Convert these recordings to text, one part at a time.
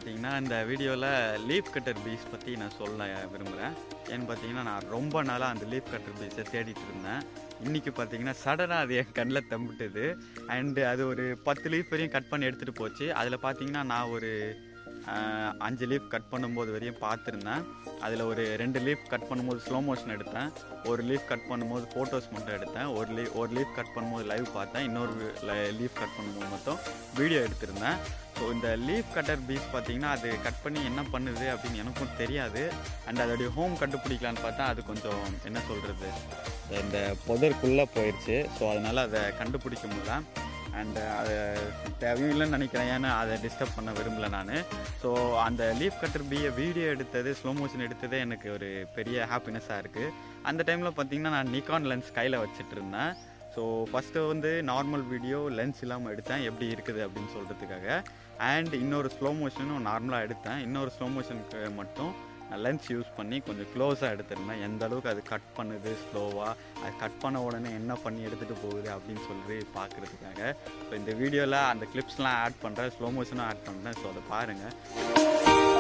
பார்த்தீங்கன்னா இந்த வீடியோவில் லீஃப் கட்டர் பீஸ் பற்றி நான் சொல்ல விரும்புகிறேன் ஏன்னு பார்த்தீங்கன்னா நான் ரொம்ப நாளாக அந்த லீஃப் கட்டர் பீஸை தேடிட்டு இருந்தேன் இன்றைக்கி பார்த்தீங்கன்னா சடனாக அது என் கண்ணில் தம்பிட்டுது அண்டு அது ஒரு பத்து லீஃப் வரையும் கட் பண்ணி எடுத்துகிட்டு போச்சு அதில் பார்த்தீங்கன்னா நான் ஒரு ஆஹ், அஞ்சு லீஃப் கட் பண்ணும்போது வரையும் பார்த்துருந்தேன் அதில் ஒரு ரெண்டு லீஃப் கட் பண்ணும்போது ஸ்லோ மோஷன் எடுத்தேன் ஒரு லீஃப் கட் பண்ணும்போது ஃபோட்டோஸ் மட்டும் எடுத்தேன் ஒரு லீ ஒரு லீஃப் கட் பண்ணும்போது லைவ் பார்த்தேன் இன்னொரு லீஃப் கட் பண்ணும்போது மட்டும் வீடியோ எடுத்திருந்தேன் ஸோ இந்த லீஃப் கட்டர் பீஸ் பார்த்தீங்கன்னா அது கட் பண்ணி என்ன பண்ணுது அப்படின்னு எனக்கும் தெரியாது அண்ட் அதோடைய ஹோம் கண்டுபிடிக்கலான்னு பார்த்தா அது கொஞ்சம் என்ன சொல்கிறது இந்த புதருக்குள்ளே போயிடுச்சு ஸோ அதனால் அதை கண்டுபிடிக்க முடியல அண்ட் அது தேவையும் இல்லைன்னு நினைக்கிறேன் ஏன்னா அதை டிஸ்டர்ப் பண்ண விரும்பல நான் ஸோ அந்த லீஃப் கட்டர் பியை வீடியோ எடுத்தது ஸ்லோ மோஷன் எடுத்ததே எனக்கு ஒரு பெரிய ஹாப்பினஸ்ஸாக இருக்குது அந்த டைமில் பார்த்தீங்கன்னா நான் நிக்கான் லென்ஸ் கையில் வச்சுட்டு இருந்தேன் ஸோ ஃபஸ்ட்டு வந்து நார்மல் வீடியோ லென்ஸ் இல்லாமல் எடுத்தேன் எப்படி இருக்குது அப்படின்னு சொல்கிறதுக்காக அண்ட் இன்னொரு ஸ்லோ மோஷனும் நார்மலாக எடுத்தேன் இன்னொரு ஸ்லோ மோஷனுக்கு மட்டும் நான் லென்ஸ் யூஸ் பண்ணி கொஞ்சம் க்ளோஸாக எடுத்திருந்தேன் எந்த அளவுக்கு அது கட் பண்ணுது ஸ்லோவாக அது கட் பண்ண உடனே என்ன பண்ணி எடுத்துகிட்டு போகுது அப்படின்னு சொல்லி பார்க்குறதுக்காக ஸோ இந்த வீடியோவில் அந்த கிளிப்ஸ்லாம் ஆட் பண்ணுறேன் ஸ்லோ மோஷனும் ஆட் பண்ணுறேன் ஸோ அதை பாருங்கள்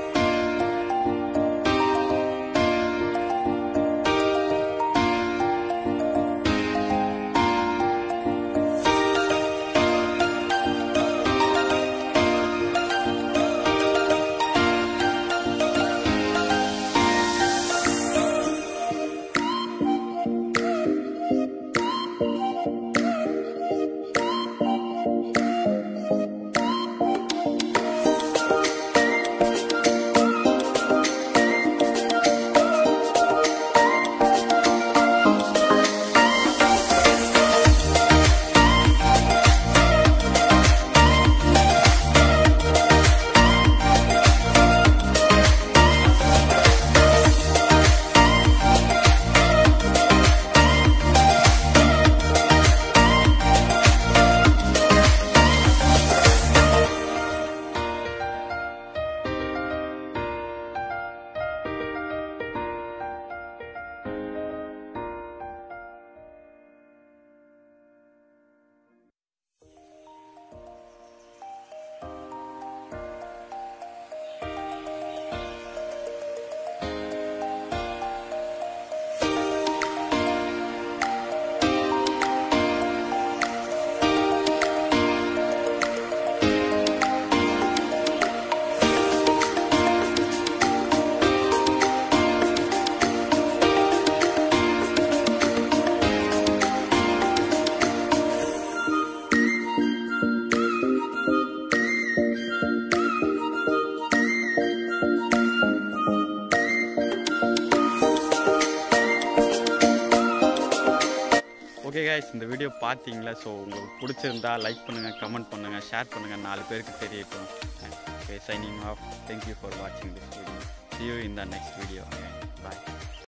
ஓகே கைஸ் இந்த வீடியோ பார்த்தீங்களா ஸோ உங்களுக்கு பிடிச்சிருந்தா லைக் பண்ணுங்கள் கமெண்ட் பண்ணுங்கள் ஷேர் பண்ணுங்கள் நாலு பேருக்கு தெரியட்டும் okay signing off thank you for வாட்சிங் this video see you in the next video again bye